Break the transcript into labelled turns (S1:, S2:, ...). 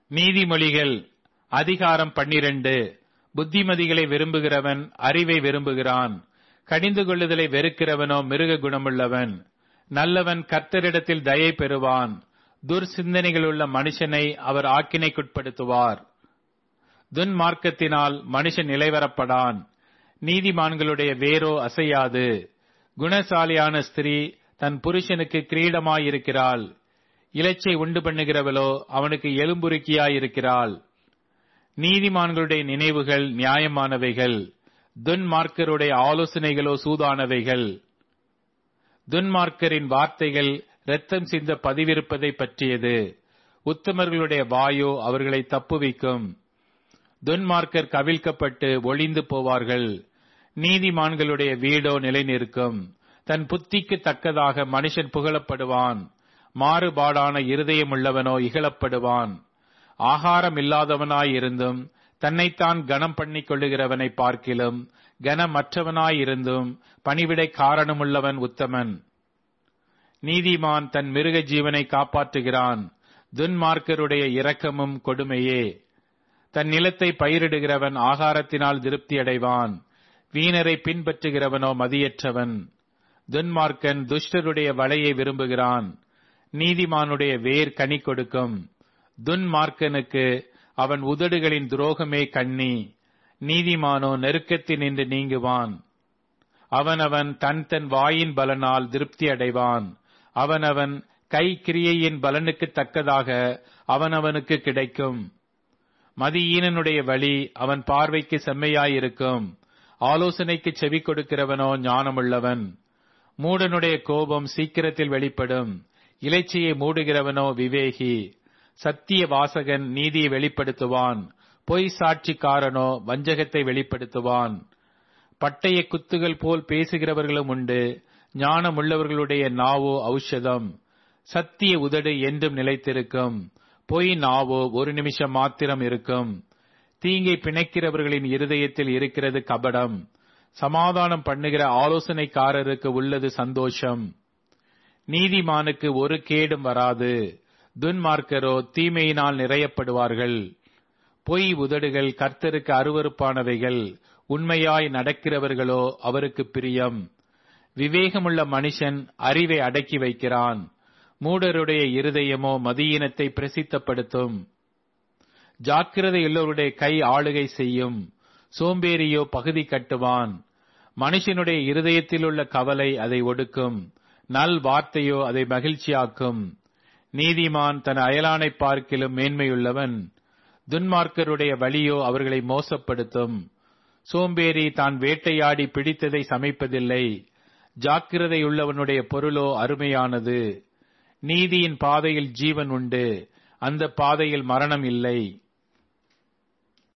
S1: நீதிமொழிகள் அதிகாரம் பன்னிரண்டு புத்திமதிகளை விரும்புகிறவன் அறிவை விரும்புகிறான் கடிந்து கொள்ளுதலை வெறுக்கிறவனோ மிருக குணமுள்ளவன் நல்லவன் கர்த்தரிடத்தில் தயை பெறுவான் துர்சிந்தனைகளுள்ள மனுஷனை அவர் ஆக்கினைக்குட்படுத்துவார் துன்மார்க்கத்தினால் மனுஷன் நிலைவரப்படான் நீதிமான்களுடைய வேரோ அசையாது குணசாலியான ஸ்திரீ தன் புருஷனுக்கு கிரீடமாயிருக்கிறாள் இலச்சை உண்டு பண்ணுகிறவளோ அவனுக்கு எலும்புருக்கியாயிருக்கிறாள் நீதிமான்களுடைய நினைவுகள் நியாயமானவைகள் துன்மார்க்கருடைய ஆலோசனைகளோ சூதானவைகள் துன்மார்க்கரின் வார்த்தைகள் இரத்தம் சிந்த பதிவிருப்பதை பற்றியது உத்தமர்களுடைய வாயோ அவர்களை தப்புவிக்கும் துன்மார்க்கர் கவிழ்க்கப்பட்டு ஒளிந்து போவார்கள் நீதிமான்களுடைய வீடோ நிலைநிற்கும் தன் புத்திக்கு தக்கதாக மனுஷன் புகழப்படுவான் மாறுபாடான இருதயமுள்ளவனோ இகழப்படுவான் ஆகாரம் இல்லாதவனாயிருந்தும் தன்னைத்தான் கனம் பண்ணிக் கொள்ளுகிறவனை பார்க்கிலும் கனமற்றவனாயிருந்தும் பணிவிடை காரணமுள்ளவன் உத்தமன் நீதிமான் தன் மிருக ஜீவனை காப்பாற்றுகிறான் துன்மார்க்கருடைய இரக்கமும் கொடுமையே தன் நிலத்தை பயிரிடுகிறவன் ஆகாரத்தினால் திருப்தி அடைவான் வீணரை பின்பற்றுகிறவனோ மதியற்றவன் துன்மார்க்கன் துஷ்டருடைய வலையை விரும்புகிறான் நீதிமானுடைய வேர் கனி கொடுக்கும் துன்மார்க்கனுக்கு அவன் உதடுகளின் துரோகமே கண்ணி நீதிமானோ நெருக்கத்தில் நின்று நீங்குவான் அவனவன் தன் தன் வாயின் பலனால் திருப்தி அடைவான் அவனவன் கை கிரியையின் பலனுக்கு தக்கதாக அவனவனுக்கு கிடைக்கும் மதியீனனுடைய வழி அவன் பார்வைக்கு செம்மையாயிருக்கும் ஆலோசனைக்கு செவி கொடுக்கிறவனோ ஞானமுள்ளவன் மூடனுடைய கோபம் சீக்கிரத்தில் வெளிப்படும் இலைச்சியை மூடுகிறவனோ விவேகி சத்திய வாசகன் நீதியை வெளிப்படுத்துவான் பொய் சாட்சிக்காரனோ வஞ்சகத்தை வெளிப்படுத்துவான் பட்டய குத்துகள் போல் பேசுகிறவர்களும் உண்டு ஞானமுள்ளவர்களுடைய நாவோ ஔஷதம் சத்திய உதடு என்றும் நிலைத்திருக்கும் பொய் நாவோ ஒரு நிமிஷம் மாத்திரம் இருக்கும் தீங்கை பிணைக்கிறவர்களின் இருதயத்தில் இருக்கிறது கபடம் சமாதானம் பண்ணுகிற ஆலோசனைக்காரருக்கு உள்ளது சந்தோஷம் நீதிமானுக்கு ஒரு கேடும் வராது துன்மார்க்கரோ தீமையினால் நிறையப்படுவார்கள் பொய் உதடுகள் கர்த்தருக்கு அருவறுப்பானவைகள் உண்மையாய் நடக்கிறவர்களோ அவருக்கு பிரியம் விவேகமுள்ள மனுஷன் அறிவை அடக்கி வைக்கிறான் மூடருடைய இருதயமோ மதியினத்தை பிரசித்தப்படுத்தும் ஜாக்கிரதை எல்லோருடைய கை ஆளுகை செய்யும் சோம்பேறியோ பகுதி கட்டுவான் மனுஷனுடைய இருதயத்தில் உள்ள கவலை அதை ஒடுக்கும் நல் வார்த்தையோ அதை மகிழ்ச்சியாக்கும் நீதிமான் தன் அயலானை பார்க்கிலும் மேன்மையுள்ளவன் துன்மார்க்கருடைய வழியோ அவர்களை மோசப்படுத்தும் சோம்பேறி தான் வேட்டையாடி பிடித்ததை சமைப்பதில்லை ஜாக்கிரதையுள்ளவனுடைய பொருளோ அருமையானது நீதியின் பாதையில் ஜீவன் உண்டு அந்த பாதையில் மரணம் இல்லை